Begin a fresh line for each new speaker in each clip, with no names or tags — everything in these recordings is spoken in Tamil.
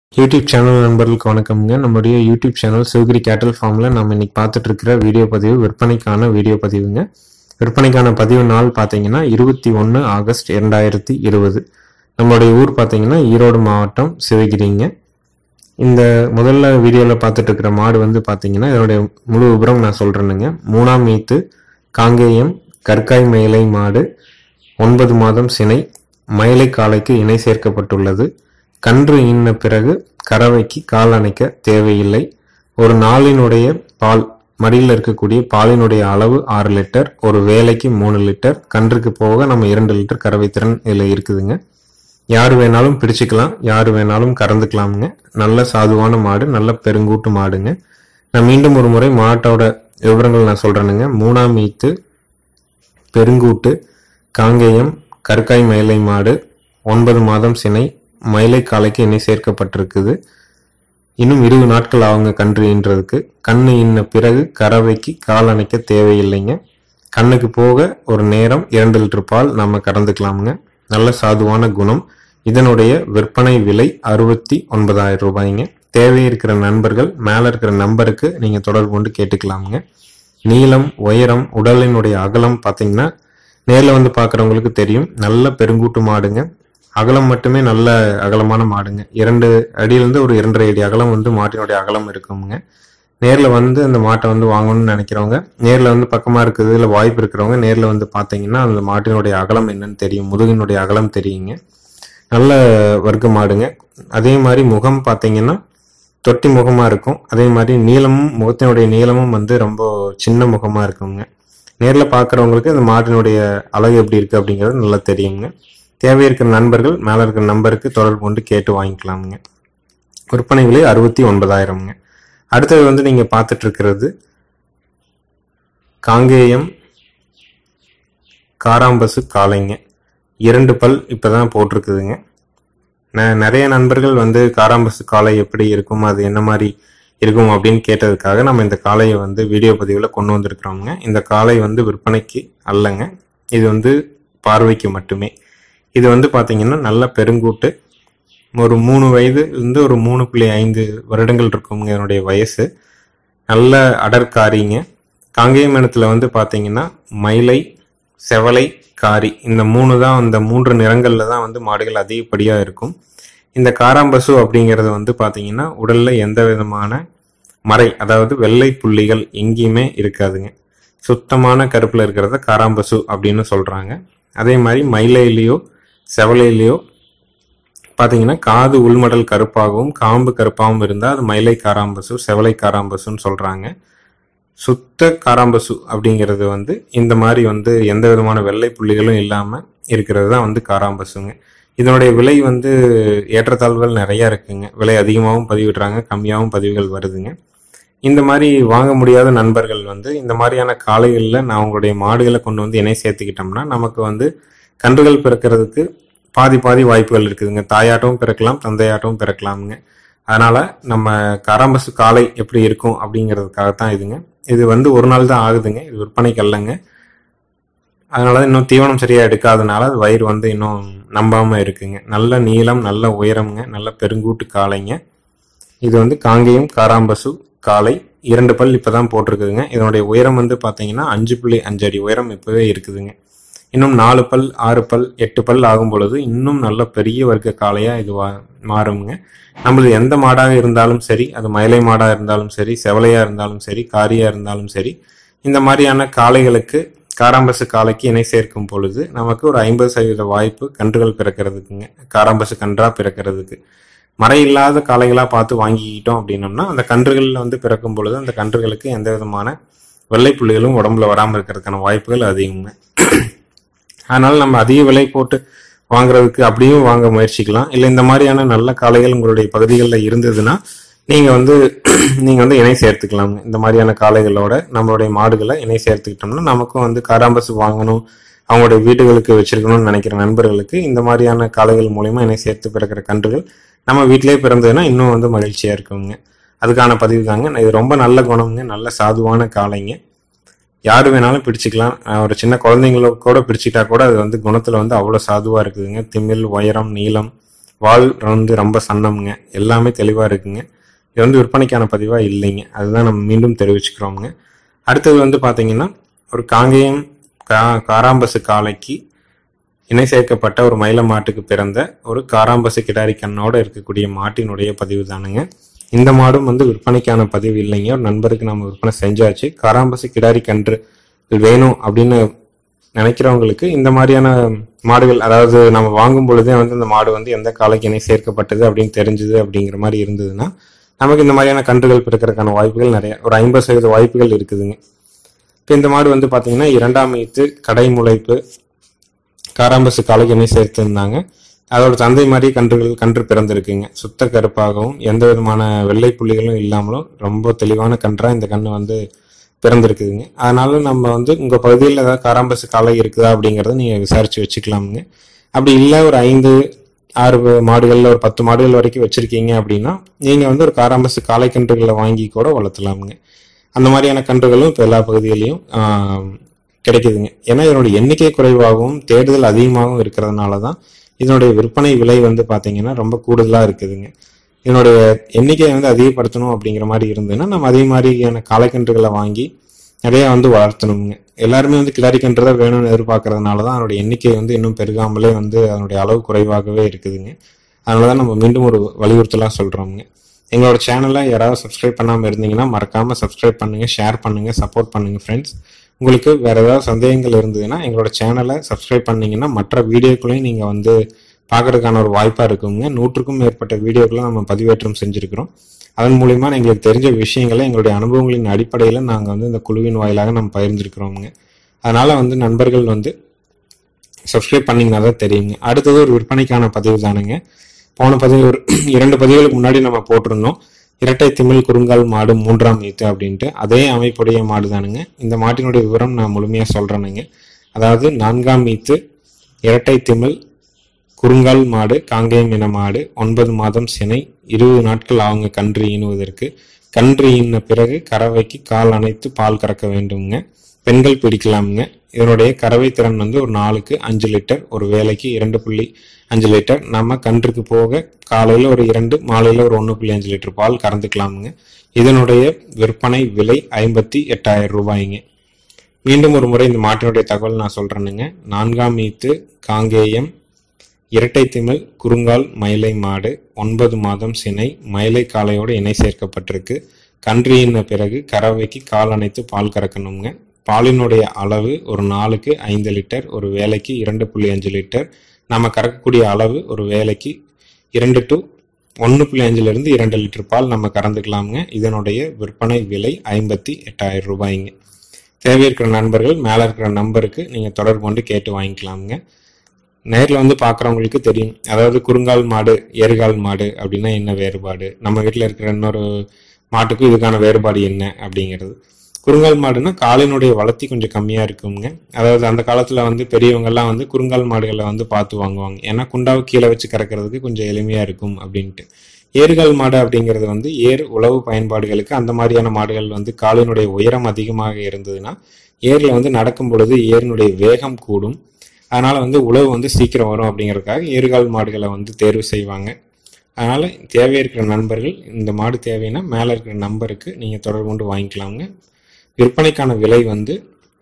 யூடியூப் சேனல் நண்பர்களுக்கு வணக்கம்ங்க நம்முடைய யூடியூப் சேனல் சிவகிரி கேட்டல் ஃபார்மில் நம்ம இன்னைக்கு பார்த்துட்டு இருக்கிற வீடியோ பதிவு விற்பனைக்கான வீடியோ பதிவுங்க விற்பனைக்கான பதிவு நாள் பார்த்தீங்கன்னா இருபத்தி ஒன்று ஆகஸ்ட் இரண்டாயிரத்தி இருபது நம்மளுடைய ஊர் பார்த்தீங்கன்னா ஈரோடு மாவட்டம் சிவகிரிங்க இந்த முதல்ல வீடியோவில் பார்த்துட்டு இருக்கிற மாடு வந்து பார்த்தீங்கன்னா இதனுடைய முழு விவரம் நான் சொல்கிறேனுங்க மூணாம் மீத்து காங்கேயம் கற்காய் மயிலை மாடு ஒன்பது மாதம் சினை மயிலை காளைக்கு இணை சேர்க்கப்பட்டுள்ளது கன்று ஈன பிறகு கறவைக்கு கால் அணைக்க தேவையில்லை ஒரு நாளினுடைய பால் மடியில் இருக்கக்கூடிய பாலினுடைய அளவு ஆறு லிட்டர் ஒரு வேலைக்கு மூணு லிட்டர் கன்றுக்கு போக நம்ம இரண்டு லிட்டர் கறவை திறன் இதில் இருக்குதுங்க யார் வேணாலும் பிடிச்சிக்கலாம் யார் வேணாலும் கறந்துக்கலாமுங்க நல்ல சாதுவான மாடு நல்ல பெருங்கூட்டு மாடுங்க நான் மீண்டும் ஒரு முறை மாட்டோட விவரங்கள் நான் சொல்றேனுங்க மூணாம் ஈத்து பெருங்கூட்டு காங்கேயம் கற்காய் மயிலை மாடு ஒன்பது மாதம் சினை மயிலை காலைக்கு இணை சேர்க்கப்பட்டிருக்குது இன்னும் இருபது நாட்கள் ஆகுங்க கன்று ஈன்றதுக்கு கண்ணு இன்ன பிறகு கறவைக்கு கால் அணைக்க தேவையில்லைங்க கண்ணுக்கு போக ஒரு நேரம் இரண்டு லிட்டர் பால் நம்ம கறந்துக்கலாமுங்க நல்ல சாதுவான குணம் இதனுடைய விற்பனை விலை அறுபத்தி ஒன்பதாயிரம் ரூபாய்ங்க தேவை இருக்கிற நண்பர்கள் மேலே இருக்கிற நம்பருக்கு நீங்கள் தொடர்பு கொண்டு கேட்டுக்கலாமுங்க நீளம் உயரம் உடலினுடைய அகலம் பார்த்தீங்கன்னா நேரில் வந்து பார்க்குறவங்களுக்கு தெரியும் நல்ல பெருங்கூட்டு மாடுங்க அகலம் மட்டுமே நல்ல அகலமான மாடுங்க இரண்டு அடியிலேருந்து ஒரு இரண்டரை அடி அகலம் வந்து மாட்டினுடைய அகலம் இருக்குங்க நேரில் வந்து அந்த மாட்டை வந்து வாங்கணும்னு நினைக்கிறவங்க நேரில் வந்து பக்கமாக இருக்குது இல்லை வாய்ப்பு இருக்கிறவங்க நேரில் வந்து பார்த்தீங்கன்னா அந்த மாட்டினுடைய அகலம் என்னன்னு தெரியும் முதுகினுடைய அகலம் தெரியுங்க நல்ல வர்க்க மாடுங்க அதே மாதிரி முகம் பார்த்தீங்கன்னா தொட்டி முகமாக இருக்கும் அதே மாதிரி நீளமும் முகத்தினுடைய நீளமும் வந்து ரொம்ப சின்ன முகமாக இருக்குங்க நேரில் பார்க்குறவங்களுக்கு அந்த மாட்டினுடைய அழகு எப்படி இருக்குது அப்படிங்கிறது நல்லா தெரியுங்க தேவை இருக்கிற நண்பர்கள் மேலே இருக்கிற நம்பருக்கு தொடர்பு கொண்டு கேட்டு வாங்கிக்கலாமுங்க விற்பனை விலை அறுபத்தி ஒன்பதாயிரம்ங்க அடுத்தது வந்து நீங்கள் பார்த்துட்டு இருக்கிறது காங்கேயம் காராம்பசு காளைங்க இரண்டு பல் இப்போ தான் போட்டிருக்குதுங்க நான் நிறைய நண்பர்கள் வந்து காராம்பசு காளை எப்படி இருக்கும் அது என்ன மாதிரி இருக்கும் அப்படின்னு கேட்டதுக்காக நம்ம இந்த காளையை வந்து வீடியோ பதிவில் கொண்டு வந்திருக்கிறோங்க இந்த காளை வந்து விற்பனைக்கு அல்லங்க இது வந்து பார்வைக்கு மட்டுமே இது வந்து பார்த்தீங்கன்னா நல்ல பெருங்கூட்டு ஒரு மூணு வயதுலேருந்து ஒரு மூணு புள்ளி ஐந்து வருடங்கள் இருக்குங்க இதனுடைய வயசு நல்ல அடற்காரிங்க காங்கேயம் இனத்தில் வந்து பார்த்தீங்கன்னா மயிலை செவலை காரி இந்த மூணு தான் அந்த மூன்று நிறங்களில் தான் வந்து மாடுகள் அதிகப்படியாக இருக்கும் இந்த காராம்பசு அப்படிங்கிறது வந்து பார்த்தீங்கன்னா உடலில் எந்த விதமான மறை அதாவது வெள்ளை புள்ளிகள் எங்கேயுமே இருக்காதுங்க சுத்தமான கருப்பில் இருக்கிறத காராம்பசு அப்படின்னு சொல்கிறாங்க அதே மாதிரி மயிலையிலையோ செவலையிலையோ பார்த்தீங்கன்னா காது உள்மடல் கருப்பாகவும் காம்பு கருப்பாகவும் இருந்தால் அது மயிலை காராம்பசு செவலை காராம்பசுன்னு சொல்கிறாங்க சுத்த காராம்பசு அப்படிங்கிறது வந்து இந்த மாதிரி வந்து எந்த விதமான வெள்ளை புள்ளிகளும் இல்லாமல் இருக்கிறது தான் வந்து காராம்பசுங்க இதனுடைய விலை வந்து ஏற்றத்தாழ்வுகள் நிறையா இருக்குங்க விலை அதிகமாகவும் பதிவிடுறாங்க கம்மியாகவும் பதிவுகள் வருதுங்க இந்த மாதிரி வாங்க முடியாத நண்பர்கள் வந்து இந்த மாதிரியான காளைகளில் நான் உங்களுடைய மாடுகளை கொண்டு வந்து இணை சேர்த்துக்கிட்டோம்னா நமக்கு வந்து கன்றுகள் பிறக்கிறதுக்கு பாதி பாதி வாய்ப்புகள் இருக்குதுங்க தாயாட்டவும் பிறக்கலாம் தந்தையாட்டவும் பிறக்கலாமுங்க அதனால நம்ம காராம்பசு காளை எப்படி இருக்கும் அப்படிங்கிறதுக்காகத்தான் இதுங்க இது வந்து ஒரு நாள் தான் ஆகுதுங்க இது விற்பனைக்கு அல்லங்க அதனால இன்னும் தீவனம் சரியா எடுக்காதனால அது வயிறு வந்து இன்னும் நம்பாம இருக்குங்க நல்ல நீளம் நல்ல உயரம்ங்க நல்ல பெருங்கூட்டு காளைங்க இது வந்து காங்கேயம் காராம்பசு காளை இரண்டு பல் இப்பதான் போட்டிருக்குதுங்க இதனுடைய உயரம் வந்து பாத்தீங்கன்னா அஞ்சு புள்ளி அஞ்சு அடி உயரம் இப்பவே இருக்குதுங்க இன்னும் நாலு பல் ஆறு பல் எட்டு பல் ஆகும் பொழுது இன்னும் நல்ல பெரிய வர்க்க காளையா இது வா- மாறுங்க நம்மளது எந்த மாடாக இருந்தாலும் சரி அது மயிலை மாடா இருந்தாலும் சரி செவலையா இருந்தாலும் சரி காரியா இருந்தாலும் சரி இந்த மாதிரியான காளைகளுக்கு காராம்பசு காளைக்கு இணை சேர்க்கும் பொழுது நமக்கு ஒரு ஐம்பது சதவீத வாய்ப்பு கன்றுகள் பிறக்கிறதுக்குங்க காராம்பசு கன்றா பிறக்கிறதுக்கு மறை இல்லாத காளைகளா பார்த்து வாங்கிக்கிட்டோம் அப்படின்னோம்னா அந்த கன்றுகளில் வந்து பிறக்கும் பொழுது அந்த கன்றுகளுக்கு எந்த விதமான வெள்ளை புள்ளிகளும் உடம்புல வராமல் இருக்கிறதுக்கான வாய்ப்புகள் அதிகங்க அதனால நம்ம அதிக விலை போட்டு வாங்குறதுக்கு அப்படியும் வாங்க முயற்சிக்கலாம் இல்லை இந்த மாதிரியான நல்ல காளைகள் உங்களுடைய பகுதிகளில் இருந்ததுன்னா நீங்க வந்து நீங்க வந்து இணை சேர்த்துக்கலாங்க இந்த மாதிரியான காளைகளோட நம்மளுடைய மாடுகளை இணை சேர்த்துக்கிட்டோம்னா நமக்கும் வந்து காராம்பசு வாங்கணும் அவங்களுடைய வீடுகளுக்கு வச்சிருக்கணும்னு நினைக்கிற நண்பர்களுக்கு இந்த மாதிரியான காளைகள் மூலயமா இணை சேர்த்து பிறக்கிற கன்றுகள் நம்ம வீட்டிலேயே பிறந்ததுன்னா இன்னும் வந்து மகிழ்ச்சியா இருக்குங்க அதுக்கான பதிவு தாங்க இது ரொம்ப நல்ல குணம்ங்க நல்ல சாதுவான காளைங்க யார் வேணாலும் பிடிச்சிக்கலாம் அஹ் ஒரு சின்ன குழந்தைங்கள கூட பிடிச்சிட்டா கூட அது வந்து குணத்துல வந்து அவ்வளோ சாதுவா இருக்குதுங்க திமில் உயரம் நீளம் வால் வந்து ரொம்ப சன்னம்ங்க எல்லாமே தெளிவாக இருக்குங்க இது வந்து விற்பனைக்கான பதிவாக இல்லைங்க அதுதான் நம்ம மீண்டும் தெரிவிச்சுக்கிறோமுங்க அடுத்தது வந்து பார்த்தீங்கன்னா ஒரு காங்கேயம் கா காராம்பசு காளைக்கு இணை சேர்க்கப்பட்ட ஒரு மயில மாட்டுக்கு பிறந்த ஒரு காராம்பசு கிடாரி கண்ணோட இருக்கக்கூடிய மாட்டினுடைய பதிவு தானுங்க இந்த மாடும் வந்து விற்பனைக்கான பதிவு இல்லைங்க ஒரு நண்பருக்கு நம்ம விற்பனை செஞ்சாச்சு காராம்பசு கிடாரி கன்று வேணும் அப்படின்னு நினைக்கிறவங்களுக்கு இந்த மாதிரியான மாடுகள் அதாவது நம்ம வாங்கும் பொழுதே வந்து இந்த மாடு வந்து எந்த காலைக்கு இணை சேர்க்கப்பட்டது அப்படின்னு தெரிஞ்சுது அப்படிங்கிற மாதிரி இருந்ததுன்னா நமக்கு இந்த மாதிரியான கன்றுகள் பிறக்கிறதுக்கான வாய்ப்புகள் நிறைய ஒரு ஐம்பது சதவீத வாய்ப்புகள் இருக்குதுங்க இப்போ இந்த மாடு வந்து பார்த்தீங்கன்னா இரண்டாம் ஈத்து கடை முளைப்பு காராம்பசு காலைக்கு இணை சேர்த்திருந்தாங்க அதோட தந்தை மாதிரி கன்றுகள் கன்று பிறந்திருக்குங்க சுத்த கருப்பாகவும் எந்த விதமான வெள்ளை புள்ளிகளும் இல்லாமலும் ரொம்ப தெளிவான கன்றா இந்த கன்று வந்து பிறந்திருக்குதுங்க அதனால நம்ம வந்து உங்க பகுதியில் ஏதாவது காராம்பசு காலை இருக்குதா அப்படிங்கறத நீங்க விசாரிச்சு வச்சுக்கலாமுங்க அப்படி இல்லை ஒரு ஐந்து ஆறு மாடுகள்ல ஒரு பத்து மாடுகள் வரைக்கும் வச்சிருக்கீங்க அப்படின்னா நீங்க வந்து ஒரு காராம்பசு காளை கன்றுகளை வாங்கி கூட வளர்த்தலாமுங்க அந்த மாதிரியான கன்றுகளும் இப்போ எல்லா பகுதியிலையும் ஆஹ், கிடைக்குதுங்க ஏன்னா இதனுடைய எண்ணிக்கை குறைவாகவும் தேடுதல் அதிகமாகவும் இருக்கிறதுனால தான் இதனுடைய விற்பனை விலை வந்து பார்த்தீங்கன்னா ரொம்ப கூடுதலாக இருக்குதுங்க இதனுடைய எண்ணிக்கையை வந்து அதிகப்படுத்தணும் அப்படிங்கிற மாதிரி இருந்ததுன்னா நம்ம அதே மாதிரியான காளைக்கன்றுகளை வாங்கி நிறைய வந்து வளர்த்தணுங்க எல்லாருமே வந்து கிடாரி கன்று தான் வேணும்னு எதிர்பார்க்கறதுனால தான் அதனுடைய எண்ணிக்கை வந்து இன்னும் பெருகாமலே வந்து அதனுடைய அளவு குறைவாகவே இருக்குதுங்க அதனால தான் நம்ம மீண்டும் ஒரு வலியுறுத்தலாக சொல்கிறோமுங்க எங்களோட சேனலை யாராவது சப்ஸ்கிரைப் பண்ணாமல் இருந்தீங்கன்னா மறக்காமல் சப்ஸ்கிரைப் பண்ணுங்கள் ஷேர் பண்ணுங்கள் சப்போர்ட் பண்ணுங்கள் ஃப்ரெண்ட்ஸ் உங்களுக்கு வேறு ஏதாவது சந்தேகங்கள் இருந்ததுன்னா எங்களோட சேனலை சப்ஸ்கிரைப் பண்ணீங்கன்னா மற்ற வீடியோக்களையும் நீங்கள் வந்து பார்க்கறதுக்கான ஒரு வாய்ப்பாக இருக்குங்க நூற்றுக்கும் மேற்பட்ட வீடியோக்களை நம்ம பதிவேற்றம் செஞ்சுருக்கிறோம் அதன் மூலிமா எங்களுக்கு தெரிஞ்ச விஷயங்களை எங்களுடைய அனுபவங்களின் அடிப்படையில் நாங்கள் வந்து இந்த குழுவின் வாயிலாக நம்ம பகிர்ந்திருக்கிறோமுங்க அதனால் வந்து நண்பர்கள் வந்து சப்ஸ்கிரைப் பண்ணிங்கன்னா தான் தெரியுங்க அடுத்தது ஒரு விற்பனைக்கான பதிவு தானுங்க போன பதிவு ஒரு இரண்டு பதிவுகளுக்கு முன்னாடி நம்ம போட்டிருந்தோம் இரட்டை திமிழ் குறுங்கால் மாடு மூன்றாம் ஈத்து அப்படின்ட்டு அதே அமைப்புடைய மாடு தானுங்க இந்த மாட்டினுடைய விவரம் நான் முழுமையாக சொல்கிறேனுங்க அதாவது நான்காம் ஈத்து இரட்டை திமிழ் குறுங்கால் மாடு காங்கேயம் இன மாடு ஒன்பது மாதம் சினை இருபது நாட்கள் ஆகுங்க கன்று ஈனுவதற்கு கன்று ஈன பிறகு கறவைக்கு கால் அணைத்து பால் கறக்க வேண்டுங்க பெண்கள் பிடிக்கலாமுங்க இதனுடைய கறவை திறன் வந்து ஒரு நாளுக்கு அஞ்சு லிட்டர் ஒரு வேலைக்கு இரண்டு புள்ளி அஞ்சு லிட்டர் நம்ம கன்றுக்கு போக காலையில் ஒரு இரண்டு மாலையில் ஒரு ஒன்று புள்ளி அஞ்சு லிட்டர் பால் கறந்துக்கலாமுங்க இதனுடைய விற்பனை விலை ஐம்பத்தி எட்டாயிரம் ரூபாய்ங்க மீண்டும் ஒரு முறை இந்த மாட்டினுடைய தகவல் நான் சொல்றேனுங்க நான்காம் ஈத்து காங்கேயம் இரட்டை திமிழ் குறுங்கால் மயிலை மாடு ஒன்பது மாதம் சினை மயிலை காளையோடு இணை சேர்க்கப்பட்டிருக்கு கன்று ஈன பிறகு கறவைக்கு கால் அணைத்து பால் கறக்கணுங்க பாலினுடைய அளவு ஒரு நாளுக்கு ஐந்து லிட்டர் ஒரு வேலைக்கு இரண்டு புள்ளி அஞ்சு லிட்டர் நம்ம கறக்கக்கூடிய அளவு ஒரு வேலைக்கு இரண்டு டு ஒன்று புள்ளி அஞ்சுலேருந்து இரண்டு லிட்டர் பால் நம்ம கறந்துக்கலாமுங்க இதனுடைய விற்பனை விலை ஐம்பத்தி எட்டாயிரம் ரூபாய்ங்க தேவை இருக்கிற நண்பர்கள் மேலே இருக்கிற நம்பருக்கு நீங்கள் தொடர்பு கொண்டு கேட்டு வாங்கிக்கலாமுங்க நேரில் வந்து பார்க்குறவங்களுக்கு தெரியும் அதாவது குறுங்கால் மாடு ஏறுகால் மாடு அப்படின்னா என்ன வேறுபாடு நம்ம வீட்டில் இருக்கிற இன்னொரு மாட்டுக்கும் இதுக்கான வேறுபாடு என்ன அப்படிங்கிறது குறுங்கால் மாடுனா காலினுடைய வளர்த்தி கொஞ்சம் கம்மியாக இருக்குங்க அதாவது அந்த காலத்தில் வந்து பெரியவங்கெல்லாம் வந்து குறுங்கால் மாடுகளை வந்து பார்த்து வாங்குவாங்க ஏன்னா குண்டாவை கீழே வச்சு கறக்கிறதுக்கு கொஞ்சம் எளிமையாக இருக்கும் அப்படின்ட்டு ஏறுகால் மாடு அப்படிங்கிறது வந்து ஏர் உழவு பயன்பாடுகளுக்கு அந்த மாதிரியான மாடுகள் வந்து காலினுடைய உயரம் அதிகமாக இருந்ததுன்னா ஏரில் வந்து நடக்கும் பொழுது ஏரினுடைய வேகம் கூடும் அதனால வந்து உழவு வந்து சீக்கிரம் வரும் அப்படிங்கறதுக்காக ஏறுகால் மாடுகளை வந்து தேர்வு செய்வாங்க அதனால தேவை இருக்கிற நண்பர்கள் இந்த மாடு தேவைன்னா மேலே இருக்கிற நம்பருக்கு நீங்கள் தொடர்பு கொண்டு வாங்கிக்கலாங்க விற்பனைக்கான விலை வந்து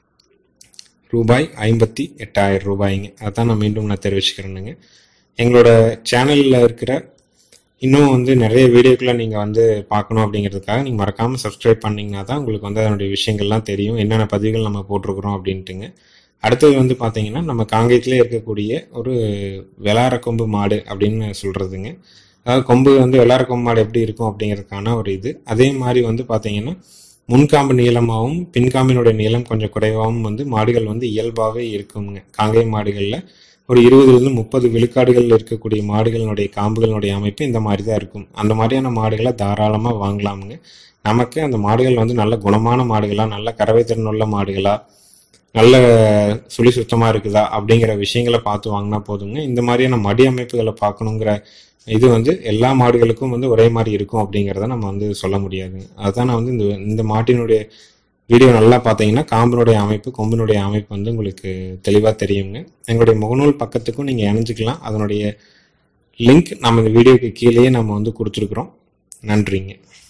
ரூபாய் ஐம்பத்தி எட்டாயிரம் ரூபாய்ங்க அதான் நான் மீண்டும் நான் தெரிவிச்சுக்கிறேனுங்க எங்களோட சேனலில் இருக்கிற இன்னும் வந்து நிறைய வீடியோக்களை நீங்கள் வந்து பார்க்கணும் அப்படிங்கிறதுக்காக நீங்கள் மறக்காமல் சப்ஸ்கிரைப் பண்ணிங்கன்னா தான் உங்களுக்கு வந்து அதனுடைய விஷயங்கள்லாம் தெரியும் என்னென்ன பதிவுகள் நம்ம போட்டிருக்கிறோம் அப்படின்ட்டுங்க அடுத்தது வந்து பார்த்தீங்கன்னா நம்ம காங்கேயத்திலே இருக்கக்கூடிய ஒரு வெளார கொம்பு மாடு அப்படின்னு சொல்கிறதுங்க அதாவது கொம்பு வந்து வெளார கொம்பு மாடு எப்படி இருக்கும் அப்படிங்கிறதுக்கான ஒரு இது அதே மாதிரி வந்து பார்த்தீங்கன்னா முன்காம்பு நீளமாகவும் பின்காம்பினுடைய நீளம் கொஞ்சம் குறைவாகவும் வந்து மாடுகள் வந்து இயல்பாகவே இருக்குங்க காங்கேய மாடுகளில் ஒரு இருபதுலேருந்து முப்பது விழுக்காடுகள் இருக்கக்கூடிய மாடுகளினுடைய காம்புகளினுடைய அமைப்பு இந்த மாதிரி தான் இருக்கும் அந்த மாதிரியான மாடுகளை தாராளமாக வாங்கலாமுங்க நமக்கு அந்த மாடுகள் வந்து நல்ல குணமான மாடுகளா நல்ல கறவை திறன் உள்ள மாடுகளா நல்ல சுழி சுத்தமாக இருக்குதா அப்படிங்கிற விஷயங்களை பார்த்து வாங்கினா போதுங்க இந்த மாதிரியான மடி அமைப்புகளை பார்க்கணுங்கிற இது வந்து எல்லா மாடுகளுக்கும் வந்து ஒரே மாதிரி இருக்கும் அப்படிங்கிறத நம்ம வந்து சொல்ல முடியாதுங்க அதுதான் நான் வந்து இந்த இந்த மாட்டினுடைய வீடியோ நல்லா பார்த்தீங்கன்னா காம்பினுடைய அமைப்பு கொம்பினுடைய அமைப்பு வந்து உங்களுக்கு தெளிவாக தெரியுங்க எங்களுடைய முகநூல் பக்கத்துக்கும் நீங்கள் இணைஞ்சிக்கலாம் அதனுடைய லிங்க் நம்ம இந்த வீடியோக்கு கீழேயே நம்ம வந்து கொடுத்துருக்குறோம் நன்றிங்க